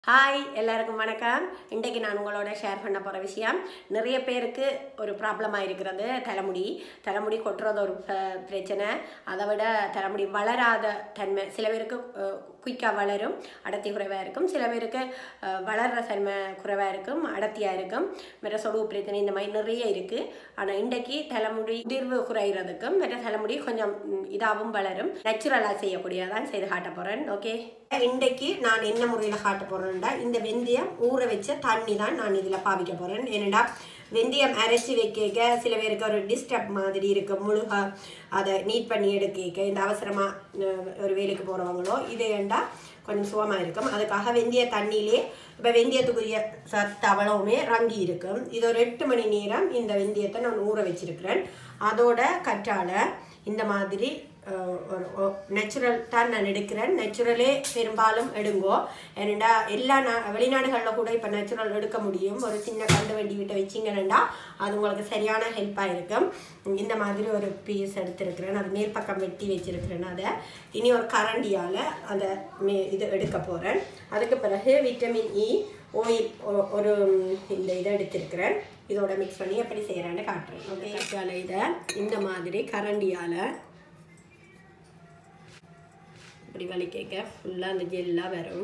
hi எல்லாருக்கும் வணக்கம் இன்றைக்கு நான் உங்களோட ஷேர் பண்ண போகிற விஷயம் நிறைய பேருக்கு ஒரு ப்ராப்ளமாக இருக்கிறது தலைமுடி தலைமுடி கொட்டுறது ஒரு ப- பிரச்சனை அதை விட தலைமுடி வளராத தன்மை சில பேருக்கு குயிக்காக வளரும் அடர்த்தி குறைவாக இருக்கும் சில பேருக்கு அஹ், வளர்ற தன்மை குறைவாக இருக்கும் அடர்த்தியாக இருக்கும் வேற சொடுவு பிரச்சனை இந்த மாதிரி நிறைய இருக்குது ஆனால் இன்றைக்கு தலைமுடி உதிர்வு குறைகிறதுக்கும் வேற தலைமுடி கொஞ்சம் ம், இதாகவும் வளரும் நேச்சுரலாக செய்யக்கூடியதான் செய்து காட்ட போகிறேன் ஓகே இன்றைக்கு நான் என்ன முறையில் காட்ட போகிறேன்டா இந்த வெந்தயம் ஊற வச்ச தண்ணி தான் நான் இதில் பாவிக்க போகிறேன் ஏனடா வெந்தயம் அரைச்சி வைக்க சில பேருக்கு ஒரு டிஸ்டர்ப் மாதிரி இருக்கும் முழுக அதை நீட் பண்ணி எடுக்க இந்த அவசரமாக ஒரு வேலைக்கு போகிறவங்களோ இது ஏண்டா கொஞ்சம் சுகமாக இருக்கும் அதுக்காக வெந்தய தண்ணியிலே இப்போ வெந்தயத்துக்குரிய சத்து அவ்வளவுமே ரங்கி இருக்கும் இது ஒரு எட்டு மணி நேரம் இந்த வெந்தயத்தை நான் ஊற வச்சிருக்கிறேன் அதோட கற்றாழை இந்த மாதிரி அஹ், ஒரு நேச்சுரல் தான் நான் எடுக்கிறேன் நேச்சுரலே பெரும்பாலும் எடுங்கோ ஏனெண்டா எல்லா நா வெளிநாடுகளில் கூட இப்போ நேச்சுரல் எடுக்க முடியும் ஒரு சின்ன கண்டு வண்டி விட்டு வச்சிங்கன்னா அது உங்களுக்கு சரியான ஹெல்ப்பாக இருக்கும் இந்த மாதிரி ஒரு பீஸ் எடுத்திருக்கிறேன் அது மேல் பக்கம் வெட்டி வச்சிருக்கிறேன் அதை இனி ஒரு கரண்டியால் அதை மே இது எடுக்க போகிறேன் அதுக்கு பிறகு விட்டமின் இ ஓயில் ஒரு ம், இந்த இதை எடுத்திருக்கிறேன் இதோட மிக்ஸ் பண்ணி எப்படி செய்கிறேன்னு காட்டுறேன் ஓகே இதை இந்த மாதிரி கரண்டியால் இப்படி வலிக்க ஃபுல்லாக அந்த ஜெல்லாக வரும்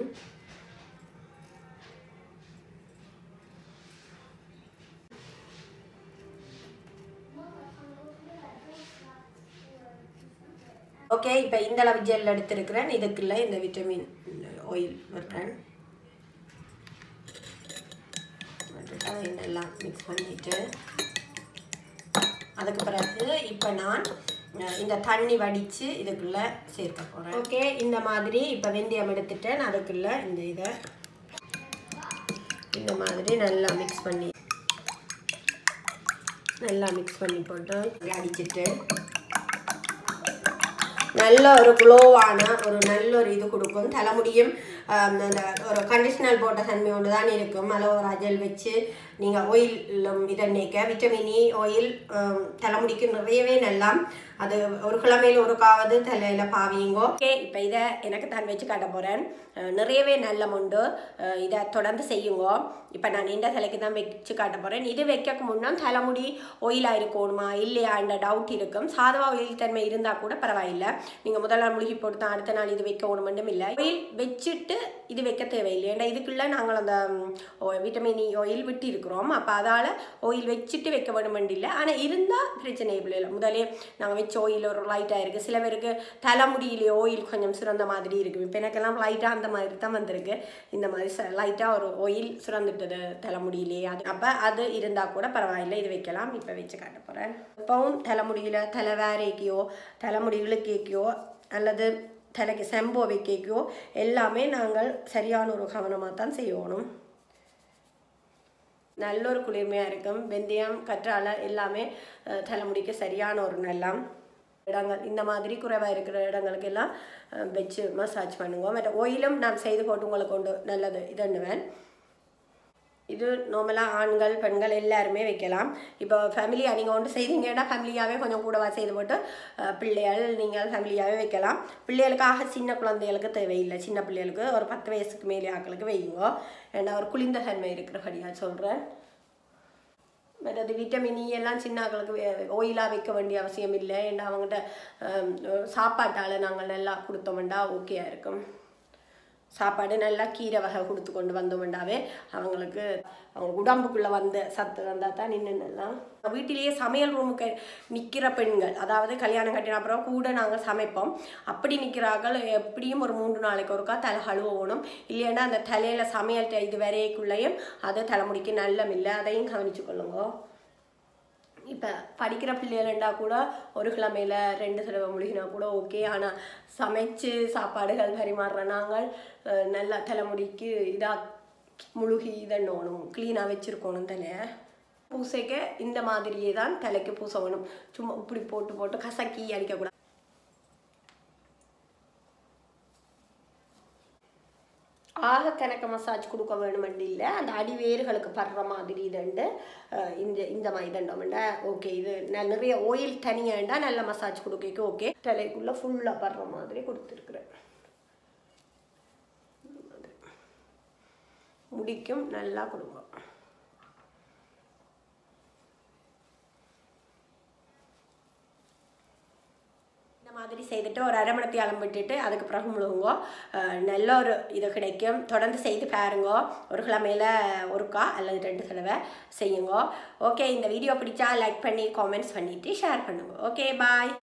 ஓகே இப்போ இந்த அளவு ஜெல் எடுத்திருக்கிறேன் இதுக்குள்ள இந்த விட்டமின் ஆயில் விடுறேன் விட்டுட்டா இதெல்லாம் மிக்ஸ் பண்ணிட்டு அதுக்கு பிறகு இப்போ நான் அஹ், இந்த தண்ணி வடித்து இதுக்குள்ளே சேர்க்க போகிறேன் ஓகே இந்த மாதிரி இப்போ வெந்தயம் எடுத்துட்டேன் அதுக்குள்ளே இந்த இதை இந்த மாதிரி நல்லா மிக்ஸ் பண்ணி நல்லா மிக்ஸ் பண்ணி போட்டு அடிச்சிட்டு நல்ல ஒரு க்ளோவான ஒரு நல்ல ஒரு இது கொடுக்கும் தலைமுடியும் ஆம், அந்த ஒரு கண்டிஷனர் போட்ட தன்மை ஒன்று தான் இருக்கும் அலோவேரா ஜெல் வச்சு நீங்கள் ஆயில் இதை நீக்க விட்டமின் இ ஆயில் தலைமுடிக்கு நிறையவே நல்லா அது ஒரு கிழமையில் ஒரு காவது தலையில் பாவிங்கோ ஓகே இப்போ இதை எனக்கு தான் வச்சு காட்ட போகிறேன் நிறையவே நல்ல உண்டு அஹ், இதை தொடர்ந்து செய்யுங்கோ இப்போ நான் இந்த தலைக்கு தான் வச்சு காட்ட போகிறேன் இது வைக்க முன்னா தலைமுடி ஆயிலாக இருக்கணுமா இல்லையான்ற டவுட் இருக்கும் சாதவா ஆயில் தன்மை இருந்தால் கூட பரவாயில்லை நீங்கள் முதல் நாள் முழுகி போட்டு தான் அடுத்த நாள் இது வைக்க ஒன்றும் இல்லை ஆயில் வச்சுட்டு இது வைக்க தேவையில்லை ஏன்னா இதுக்குள்ளே நாங்கள் அந்த விட்டமின் இ ஆயில் விட்டு இருக்கிறோம் அப்போ அதால் ஆயில் வச்சுட்டு வைக்க வேணும் இல்லை ஆனால் இருந்தால் பிரச்சனை இல்லை முதலே நாங்கள் வச்ச ஆயில் ஒரு லைட்டாக இருக்குது சில பேருக்கு தலைமுடியிலே ஆயில் கொஞ்சம் சுரந்த மாதிரி இருக்குது இப்போ எனக்கெல்லாம் லைட்டாக அந்த மாதிரி தான் வந்திருக்கு இந்த மாதிரி லைட்டாக ஒரு ஆயில் சுரந்துட்டது தலைமுடியிலே அது அப்போ அது இருந்தால் கூட பரவாயில்லை இது வைக்கலாம் இப்போ வச்சு காட்ட போகிறேன் இப்போவும் தலைமுடியில் தலை வேரைக்கையோ தலைமுடி இழுக்கைக்கோ அல்லது தலைக்கு செம்போ வைக்கைக்கோ எல்லாமே நாங்கள் சரியான ஒரு கவனமாக தான் செய்யணும் நல்ல ஒரு குளிர்மையாக இருக்கும் வெந்தயம் கற்றாழை எல்லாமே அஹ், தலைமுடிக்கு சரியான ஒரு நல்லம் இடங்கள் இந்த மாதிரி குறைவாக இருக்கிற இடங்களுக்கு எல்லாம் அஹ், வச்சு மசாஜ் பண்ணுவோம் மற்ற ஓயிலும் நான் செய்து போட்டு உங்களுக்கு கொண்டு நல்லது இதுன்னுவேன் இது நார்மலாக ஆண்கள் பெண்கள் எல்லாருமே வைக்கலாம் இப்போ ஃபேமிலியாக நீங்கள் ஒன்று செய்தீங்கன்னா ஃபேமிலியாகவே கொஞ்சம் கூடவா செய்து போட்டு அஹ், பிள்ளைகள் நீங்கள் ஃபேமிலியாகவே வைக்கலாம் பிள்ளைகளுக்காக சின்ன குழந்தைகளுக்கு தேவையில்லை சின்ன பிள்ளைகளுக்கு ஒரு பத்து வயசுக்கு மேலே ஆக்களுக்கு வையுங்க ஏன்னா ஒரு குளிர்ந்த தன்மை இருக்கிறபடியாக சொல்கிறேன் மற்றது விட்டமின் இ எல்லாம் சின்ன ஆக்களுக்கு ஓயிலாக வைக்க வேண்டிய அவசியம் இல்லை ஏன்னா அவங்ககிட்ட அஹ், சாப்பாட்டால் நாங்கள் நல்லா கொடுத்தோம்டா ஓகேயா இருக்கும் சாப்பாடு நல்லா கீரை வகை கொடுத்து கொண்டு வந்தோம்டாவே அவங்களுக்கு அவங்க உடம்புக்குள்ளே வந்த சத்து வந்தால் தான் நின்றுலாம் வீட்டிலேயே சமையல் ரூமுக்கு நிற்கிற பெண்கள் அதாவது கல்யாணம் கட்டின அப்புறம் கூட நாங்கள் சமைப்போம் அப்படி நிற்கிறார்கள் எப்படியும் ஒரு மூன்று நாளைக்கு ஒருக்கா தலை கழுவணும் இல்லைன்னா அந்த தலையில் சமையல் ட- இது வரைக்குள்ளேயும் அது தலைமுடிக்கு நல்லமில்லை அதையும் கவனிச்சு கொள்ளுங்க இப்போ படிக்கிற பிள்ளைகள்ண்டா கூட ஒரு கிழமையில ரெண்டு தடவை முழுகினா கூட ஓகே ஆனால் சமைச்சு சாப்பாடுகள் பரிமாறுற நாங்கள் அஹ், நல்லா தலைமுடிக்கு இதாக முழுகி இதண்ணணும் க்ளீனாக வச்சுருக்கணும் தலையை பூசைக்க இந்த மாதிரியே தான் தலைக்கு பூச வேணும் சும்மா இப்படி போட்டு போட்டு கசக்கி அடிக்கக்கூடாது ஆக கணக்க மசாஜ் கொடுக்க வேணுமெண்டு இல்லை அந்த அடிவேர்களுக்கு படுற மாதிரி இதுண்டு அஹ், இந்த இந்த மாதிரி தண்டோம்ண்டா ஓகே இது ந- நிறைய ஆயில் தனியாண்டா நல்ல மசாஜ் கொடுக்க ஓகே தலைக்குள்ளே ஃபுல்லாக படுற மாதிரி கொடுத்துருக்குறேன் முடிக்கும் நல்லா கொடுங்க இந்த மாதிரி செய்துட்டு ஒரு அரை மணி நேரம் விட்டுட்டு அதுக்கு பிறகு முழுகுங்க அஹ் நல்ல ஒரு இது கிடைக்கும் தொடர்ந்து செய்து பாருங்க ஒரு கிழமையில் ஒருக்கா அல்லது ரெண்டு தடவை செய்யுங்க ஓகே இந்த வீடியோ பிடிச்சா லைக் பண்ணி காமெண்ட்ஸ் பண்ணிவிட்டு ஷேர் பண்ணுங்க ஓகே பாய்